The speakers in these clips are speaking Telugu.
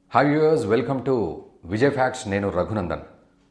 hi viewers welcome to Vijay facts నేను రఘునందన్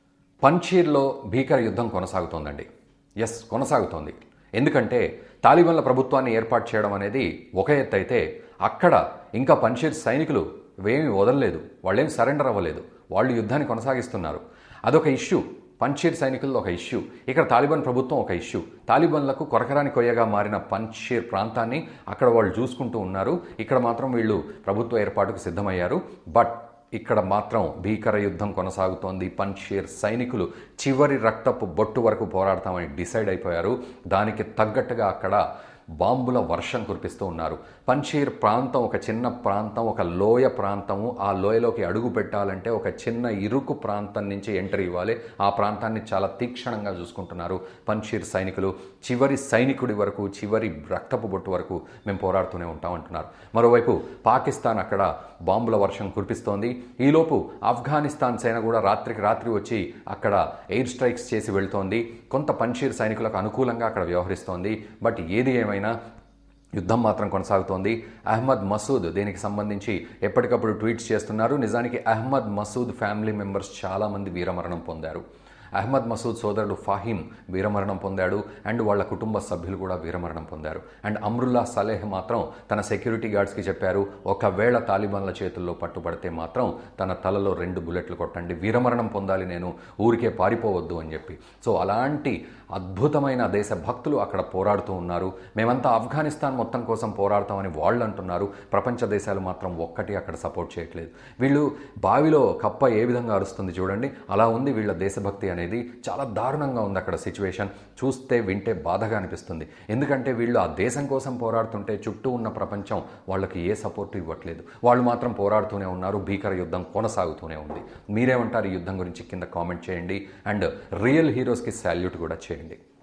పంచీర్లో భీకర యుద్ధం కొనసాగుతోందండి ఎస్ కొనసాగుతోంది ఎందుకంటే తాలిబాన్ల ప్రభుత్వాన్ని ఏర్పాటు చేయడం అనేది ఒక ఎత్తు అయితే అక్కడ ఇంకా పంచీర్ సైనికులు ఏమీ వదలలేదు వాళ్ళేం సరెండర్ అవ్వలేదు వాళ్ళు యుద్ధాన్ని కొనసాగిస్తున్నారు అదొక ఇష్యూ పంచీర్ సైనికుల్లో ఒక ఇష్యూ ఇక్కడ తాలిబాన్ ప్రభుత్వం ఒక ఇష్యూ తాలిబాన్లకు కొరకరాని కొయ్యగా మారిన పంచీర్ ప్రాంతాన్ని అక్కడ వాళ్ళు చూసుకుంటూ ఉన్నారు ఇక్కడ మాత్రం వీళ్ళు ప్రభుత్వ ఏర్పాటుకు సిద్ధమయ్యారు బట్ ఇక్కడ మాత్రం భీకర యుద్ధం కొనసాగుతోంది పంచీర్ సైనికులు చివరి రక్తపు బొట్టు వరకు పోరాడతామని డిసైడ్ అయిపోయారు దానికి తగ్గట్టుగా అక్కడ బాంబుల వర్షం కురిపిస్తూ ఉన్నారు పంచీర్ ప్రాంతం ఒక చిన్న ప్రాంతం ఒక లోయ ప్రాంతము ఆ లోయలోకి అడుగు పెట్టాలంటే ఒక చిన్న ఇరుకు ప్రాంతం నుంచి ఎంట్రీ ఇవ్వాలి ఆ ప్రాంతాన్ని చాలా తీక్షణంగా చూసుకుంటున్నారు పంచీర్ సైనికులు చివరి సైనికుడి వరకు చివరి రక్తపు బొట్టు వరకు మేము పోరాడుతూనే ఉంటాం అంటున్నారు మరోవైపు పాకిస్తాన్ అక్కడ బాంబుల వర్షం కురిపిస్తోంది ఈలోపు ఆఫ్ఘనిస్తాన్ సేన కూడా రాత్రికి రాత్రి వచ్చి అక్కడ ఎయిర్ స్ట్రైక్స్ చేసి వెళ్తోంది కొంత పంచీర్ సైనికులకు అనుకూలంగా అక్కడ వ్యవహరిస్తోంది బట్ ఏది ఏమైనా యుద్ధం మాత్రం కొనసాగుతోంది అహ్మద్ మసూద్ దీనికి సంబంధించి ఎప్పటికప్పుడు ట్వీట్స్ చేస్తున్నారు నిజానికి అహ్మద్ మసూద్ ఫ్యామిలీ మెంబర్స్ చాలామంది వీరమరణం పొందారు అహ్మద్ మసూద్ సోదరుడు ఫాహిం వీరమరణం పొందాడు అండ్ వాళ్ళ కుటుంబ సభ్యులు కూడా వీరమరణం పొందారు అండ్ అమ్రుల్లా సలేహ్ మాత్రం తన సెక్యూరిటీ గార్డ్స్కి చెప్పారు ఒకవేళ తాలిబాన్ల చేతుల్లో పట్టుబడితే మాత్రం తన తలలో రెండు బుల్లెట్లు కొట్టండి వీరమరణం పొందాలి నేను ఊరికే పారిపోవద్దు అని చెప్పి సో అలాంటి అద్భుతమైన దేశ భక్తులు అక్కడ పోరాడుతూ ఉన్నారు మేమంతా ఆఫ్ఘనిస్తాన్ మొత్తం కోసం పోరాడతామని వాళ్ళు అంటున్నారు ప్రపంచ దేశాలు మాత్రం ఒక్కటి అక్కడ సపోర్ట్ చేయట్లేదు వీళ్ళు బావిలో కప్ప ఏ విధంగా అరుస్తుంది చూడండి అలా ఉంది వీళ్ళ దేశభక్తి అనేది చాలా దారుణంగా ఉంది అక్కడ సిచ్యువేషన్ చూస్తే వింటే బాధగా అనిపిస్తుంది ఎందుకంటే వీళ్ళు ఆ దేశం కోసం పోరాడుతుంటే చుట్టూ ఉన్న ప్రపంచం వాళ్ళకి ఏ సపోర్ట్ ఇవ్వట్లేదు వాళ్ళు మాత్రం పోరాడుతూనే ఉన్నారు భీకర యుద్ధం కొనసాగుతూనే ఉంది మీరేమంటారు ఈ యుద్ధం గురించి కింద కామెంట్ చేయండి అండ్ రియల్ హీరోస్కి శాల్యూట్ కూడా చేయండి